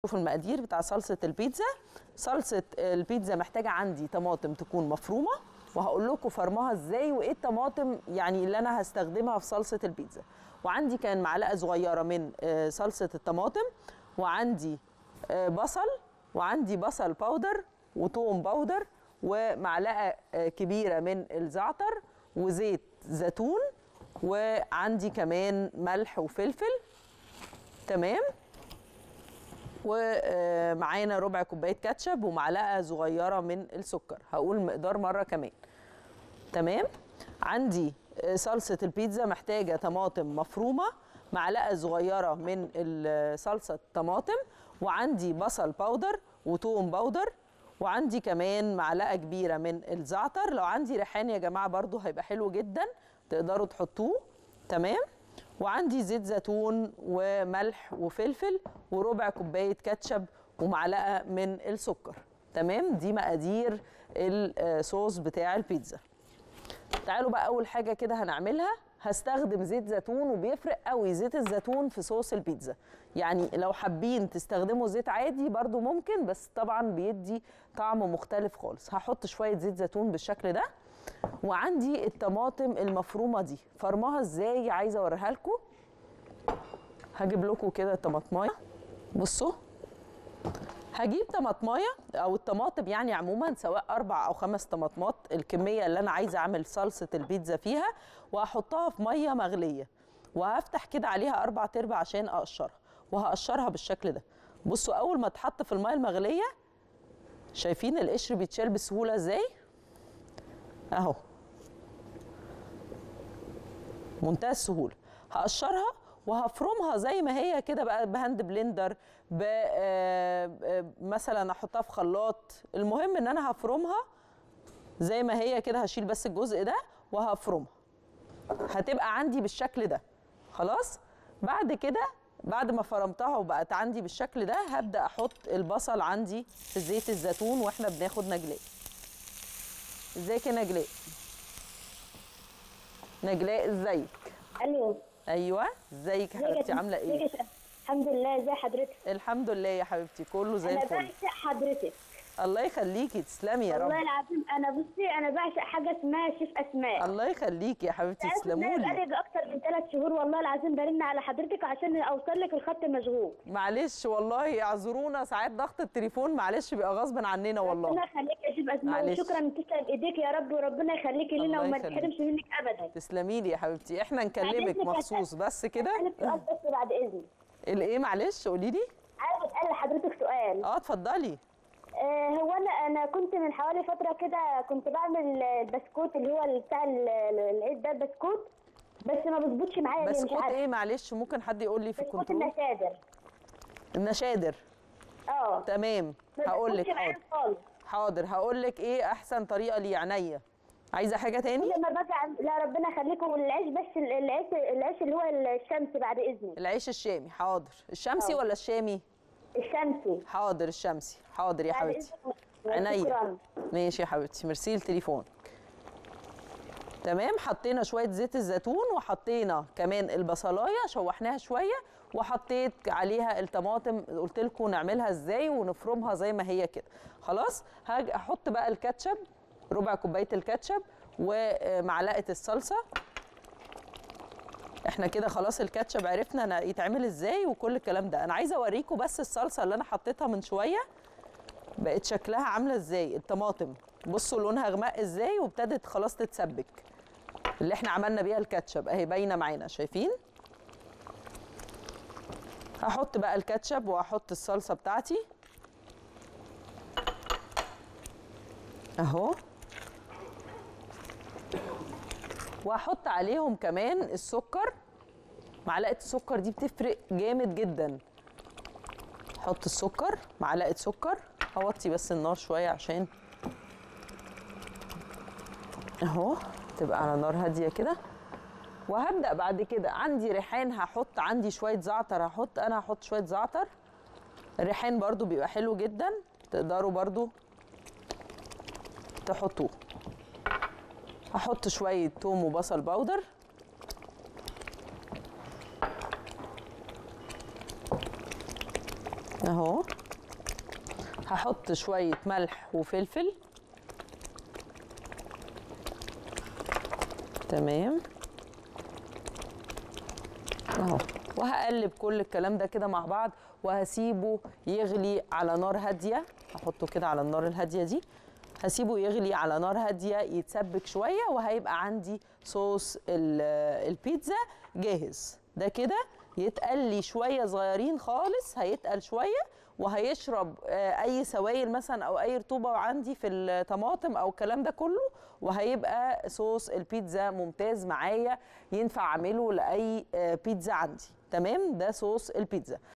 شوف المقادير بتاع صلصه البيتزا صلصه البيتزا محتاجه عندي طماطم تكون مفرومه وهقول لكم فرمها ازاي وايه الطماطم يعني اللي انا هستخدمها في صلصه البيتزا وعندي كان معلقه صغيره من آه، صلصه الطماطم وعندي آه، بصل وعندي بصل باودر وتوم باودر ومعلقه آه، كبيره من الزعتر وزيت زيتون وعندي كمان ملح وفلفل تمام ومعانا ربع كوبايه كاتشب ومعلقه صغيره من السكر هقول المقدار مره كمان تمام عندي آه، صلصه البيتزا محتاجه طماطم مفرومه معلقه صغيره من ال- صلصه الطماطم وعندي بصل باودر وتوم باودر وعندي كمان معلقه كبيره من الزعتر لو عندي ريحان يا جماعه برضو هيبقى حلو جدا تقدروا تحطوه تمام وعندي زيت زيتون وملح وفلفل وربع كوبايه كاتشب ومعلقه من السكر تمام دي مقادير الصوص بتاع البيتزا تعالوا بقى اول حاجه كده هنعملها هستخدم زيت زيتون وبيفرق قوي زيت الزيتون في صوص البيتزا يعني لو حابين تستخدموا زيت عادي برضو ممكن بس طبعا بيدي طعم مختلف خالص هحط شويه زيت زيتون بالشكل ده وعندي الطماطم المفرومه دي فرمها ازاي عايزه اوريها لكم هجيب لكم كده طماطمايه بصوا هجيب طماطمايه او الطماطم يعني عموما سواء اربع او خمس طماطمات الكميه اللي انا عايزه اعمل صلصه البيتزا فيها وهحطها في ميه مغليه وهفتح كده عليها اربع تربع عشان اقشرها وهقشرها بالشكل ده بصوا اول ما تحط في الميه المغليه شايفين القشر بيتشال بسهوله ازاي اهو منتهى السهوله هقشرها وهفرمها زي ما هي كده بقى بهاند بلندر ب آه، آه، مثلا احطها في خلاط المهم ان انا هفرمها زي ما هي كده هشيل بس الجزء ده وهفرمها هتبقى عندي بالشكل ده خلاص بعد كده بعد ما فرمتها وبقت عندي بالشكل ده هبدا احط البصل عندي في زيت الزيتون واحنا بناخد نجلاء ازيك يا نجلاء نجلاء ازيك الو ايوه ازيك يا حبيبتي عامله ايه ازيك يا- الحمد لله ازي حضرتك الحمد لله يا حبيبتي كله زي انا الفل بعشق حضرتك الله يخليكي تسلمي يا والله رب العظيم انا بصي انا بعشق حاجه اسمها شيف اسماء الله يخليكي يا حبيبتي تعرفي إن تسلموا انا لي بقالي اكتر من ثلاث شهور والله العظيم برن على حضرتك عشان اوصل لك الخط مشغول معلش والله اعذرونا ساعات ضغط التليفون معلش بيبقى غصب عننا ربنا والله يخليك يا شيف اسماء معلش. وشكرا تسلم ايديك يا رب وربنا يخليكي لنا الله وما يخليك. تحرمش منك ابدا تسلمي لي يا حبيبتي احنا نكلمك إذنك يا مخصوص بس كده انا سؤال بس بعد اذنك الايه معلش قولي لي عايزه اسال حضرتك سؤال اه اتفضلي آه، هو انا انا كنت من حوالي فتره كده كنت بعمل البسكوت اللي هو بتاع ال- ال- العيد ده البسكوت بس ما بيظبطش معايا ليه مش بسكوت عارفه ايه معلش ممكن حد يقول لي في بسكوت الكنترول النشادر النشادر اه تمام ما هقول لك بيظبطش معايا حاضر خالص حاضر هقول لك ايه احسن طريقه لي عينيا عايزه حاجه تاني لما باجي أعمل- لا ربنا يخليكم والعيش بس ال- العيش العيش اللي هو الشمس بعد اذنك العيش الشامي حاضر الشمسي آه. ولا الشامي الشمسي حاضر الشمسي حاضر يا بعد حبيبتي إذنك. عينيا شكرا ماشي يا حبيبتي ميرسي التليفون تمام حطينا شويه زيت الزيتون وحطينا كمان البصلايه شوحناها شويه وحطيت عليها الطماطم قلت لكم نعملها ازاي ونفرمها زي ما هي كده خلاص هاجي احط بقى الكاتشب ربع كوبايه الكاتشب ومعلقه الصلصه احنا كده خلاص الكاتشب عرفنا انا يتعمل ازاي وكل الكلام ده انا عايزه اوريكم بس الصلصه اللي انا حطيتها من شويه بقت شكلها عامله ازاي الطماطم بصوا لونها غمق ازاي وابتدت خلاص تتسبك اللي احنا عملنا بيها الكاتشب اهي باينه معانا شايفين هحط بقى الكاتشب وهحط الصلصه بتاعتي اهو وهحط عليهم كمان السكر معلقه السكر دي بتفرق جامد جدا حط السكر معلقه سكر هوطي بس النار شويه عشان اهو تبقى على نار هاديه كده وهبدا بعد كده عندي ريحان هحط عندي شويه زعتر هحط انا هحط شويه زعتر الريحان برضو بيبقى حلو جدا تقدروا برضو تحطوه هحط شويه توم وبصل باودر اهو هحط شويه ملح وفلفل تمام اهو وهقلب كل الكلام ده كده مع بعض وهسيبه يغلي على نار هاديه هحطه كده على النار الهاديه دي هسيبه يغلي على نار هاديه يتسبك شويه وهيبقى عندي صوص ال- البيتزا جاهز ده كده يتقلي شويه صغيرين خالص هيتقل شويه وهيشرب آه، اي سوائل مثلا او اي رطوبه عندي في الطماطم او الكلام ده كله وهيبقى صوص البيتزا ممتاز معايا ينفع اعمله لاي آه، بيتزا عندي تمام ده صوص البيتزا